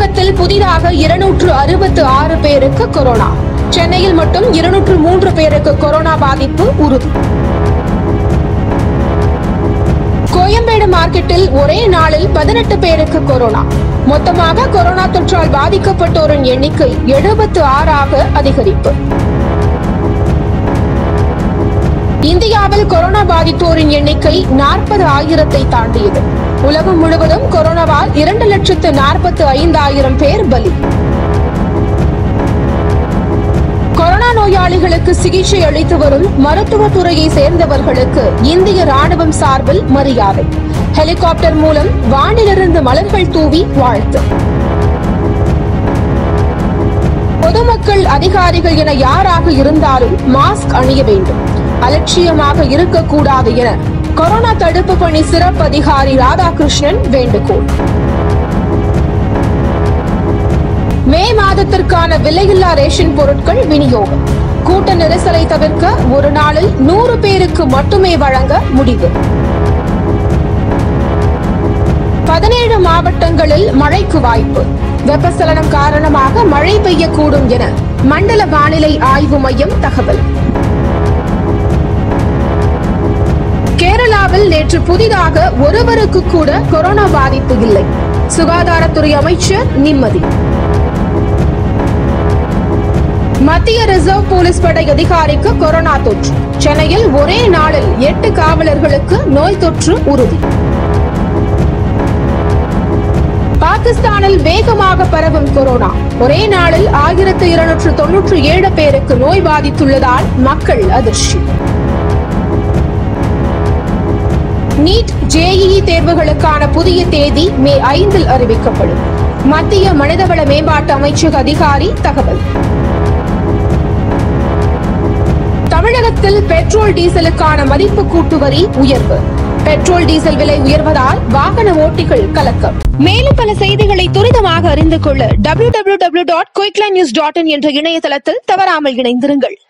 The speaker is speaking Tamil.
தமிழகத்தில் புதிதாக இருநூற்று அறுபத்து ஆறு பேருக்கு கொரோனா சென்னையில் மட்டும் இருநூற்று மூன்று பேருக்கு கொரோனா பாதிப்பு உறுதி கோயம்பேடு மார்க்கெட்டில் ஒரே நாளில் பதினெட்டு பேருக்கு கொரோனா மொத்தமாக கொரோனா தொற்றால் பாதிக்கப்பட்டோரின் எண்ணிக்கை எழுபத்து ஆறாக அதிகரிப்பு இந்தியாவில் கொரோனா பாதித்தோரின் எண்ணிக்கை நாற்பது ஆயிரத்தை தாண்டியது உலகம் முழுவதும் கொரோனாவால் இரண்டு லட்சத்து நாற்பத்து ஐந்தாயிரம் பேர் பலி கொரோனா நோயாளிகளுக்கு சிகிச்சை அளித்து வரும் மருத்துவத் துறையை சேர்ந்தவர்களுக்கு இந்திய ராணுவம் சார்பில் மரியாதை ஹெலிகாப்டர் மூலம் வானிலிருந்து மலர்கள் தூவி வாழ்த்து பொதுமக்கள் அதிகாரிகள் என யாராக இருந்தாலும் மாஸ்க் அணிய வேண்டும் அலட்சியமாக இருக்கக்கூடாது என கொரோனா தடுப்பு பணி சிறப்பு அதிகாரி ராதாகிருஷ்ணன் வேண்டுகோள் மே மாதத்திற்கான விலையில்லா ரேஷன் பொருட்கள் விநியோகம் கூட்ட நெரிசலை தவிர்க்க ஒரு நாளில் நூறு பேருக்கு மட்டுமே வழங்க முடிவு பதினேழு மாவட்டங்களில் மழைக்கு வாய்ப்பு வெப்பச்சலனம் காரணமாக மழை பெய்யக்கூடும் என மண்டல வானிலை ஆய்வு மையம் தகவல் கேரளாவில் நேற்று புதிதாக ஒருவருக்கு கூட கொரோனா பாதிப்பு இல்லை சுகாதாரத்துறை அமைச்சர் நிம்மதி மத்திய ரிசர்வ் போலீஸ் படை அதிகாரிக்கு கொரோனா தொற்று சென்னையில் ஒரே நாளில் எட்டு காவலர்களுக்கு நோய் தொற்று உறுதி பாகிஸ்தானில் வேகமாக பரவும் கொரோனா ஒரே நாளில் ஆயிரத்து இருநூற்று தொன்னூற்று ஏழு பேருக்கு நோய் பாதித்துள்ளதால் மக்கள் அதிர்ச்சி நீட் ஜேஇஇ தேர்வுகளுக்கான புதிய தேதி மே ஐந்தில் அறிவிக்கப்படும் மத்திய மனிதவள மேம்பாட்டு அமைச்சக அதிகாரி தகவல் தமிழகத்தில் பெட்ரோல் டீசலுக்கான மதிப்பு கூட்டு வரி உயர்வு பெட்ரோல் டீசல் விலை உயர்வதால் வாகன ஓட்டிகள் கலக்கம் மேலும் பல செய்திகளை துரிதமாக அறிந்து கொள்ள W W W dot quickline news dot in என்ற இணையதளத்தில் தவறாமல் இணைந்திருங்கள்